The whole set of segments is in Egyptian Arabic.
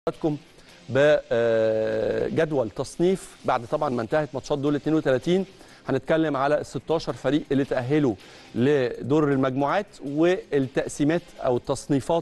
حضراتكم بجدول تصنيف بعد طبعا ما انتهت ماتشات دول 32 هنتكلم على ال 16 فريق اللي تأهلوا لدور المجموعات والتقسيمات او التصنيفات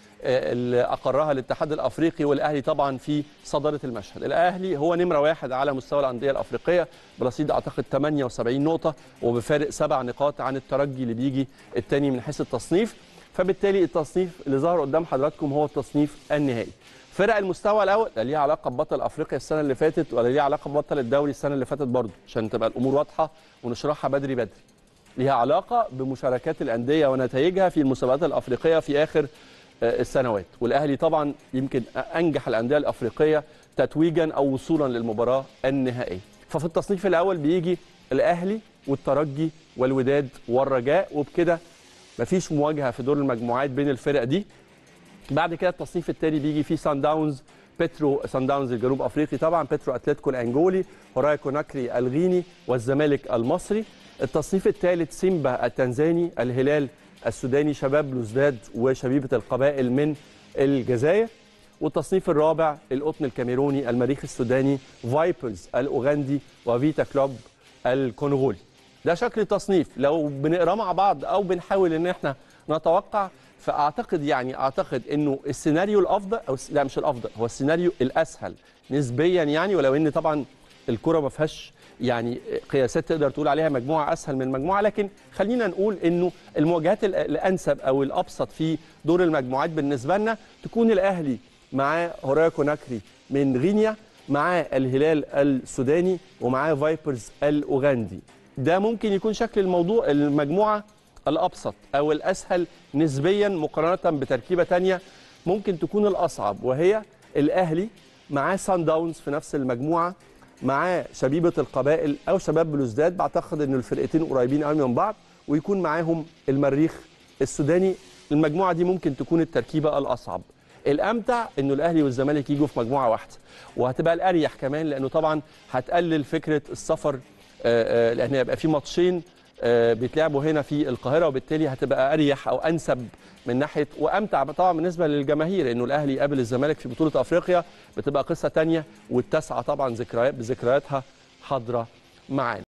اللي اقرها الاتحاد الافريقي والاهلي طبعا في صداره المشهد. الاهلي هو نمره واحد على مستوى الانديه الافريقيه برصيد اعتقد 78 نقطه وبفارق سبع نقاط عن الترجي اللي بيجي الثاني من حيث التصنيف فبالتالي التصنيف اللي ظهر قدام حضراتكم هو التصنيف النهائي. فرق المستوى الاول لا ليها علاقه ببطل افريقيا السنه اللي فاتت ولا ليها علاقه ببطل الدوري السنه اللي فاتت برضه عشان تبقى الامور واضحه ونشرحها بدري بدري. ليها علاقه بمشاركات الانديه ونتائجها في المسابقات الافريقيه في اخر السنوات والاهلي طبعا يمكن انجح الانديه الافريقيه تتويجا او وصولا للمباراه النهائيه ففي التصنيف الاول بيجي الاهلي والترجي والوداد والرجاء وبكده مفيش مواجهه في دور المجموعات بين الفرق دي بعد كده التصنيف الثاني بيجي فيه سان داونز بترو سان داونز الجنوب افريقي طبعا بترو اتلتيكو الانجولي هوراي كوناكري الغيني والزمالك المصري التصنيف الثالث سيمبا التنزاني الهلال السوداني شباب بلوزداد وشبيبه القبائل من الجزائر والتصنيف الرابع القطن الكاميروني المريخ السوداني فايبرز الاوغندي وفيتا كلوب الكونغولي ده شكل التصنيف لو بنقراه مع بعض او بنحاول ان احنا نتوقع فاعتقد يعني اعتقد انه السيناريو الافضل او لا مش الافضل هو السيناريو الاسهل نسبيا يعني ولو ان طبعا الكره ما فيهاش يعني قياسات تقدر تقول عليها مجموعه اسهل من مجموعه لكن خلينا نقول انه المواجهات الانسب او الابسط في دور المجموعات بالنسبه لنا تكون الاهلي معاه هورايا كوناكري من غينيا معاه الهلال السوداني ومعاه فايبرز الاوغندي ده ممكن يكون شكل الموضوع المجموعه الابسط او الاسهل نسبيا مقارنه بتركيبه ثانيه ممكن تكون الاصعب وهي الاهلي معاه سان داونز في نفس المجموعه معاه شبيبه القبائل او شباب بلوزداد بعتقد ان الفرقتين قريبين قوي من بعض ويكون معاهم المريخ السوداني المجموعه دي ممكن تكون التركيبه الاصعب الامتع انه الاهلي والزمالك يجوا في مجموعه واحده وهتبقى الاريح كمان لانه طبعا هتقلل فكره السفر لان هيبقى في ماتشين بيتلعبوا هنا في القاهره وبالتالي هتبقى اريح او انسب من ناحيه وامتع طبعا بالنسبه للجماهير انه الاهلي يقابل الزمالك في بطوله افريقيا بتبقى قصه ثانيه والتاسعه طبعا ذكريات بذكرياتها حاضره معانا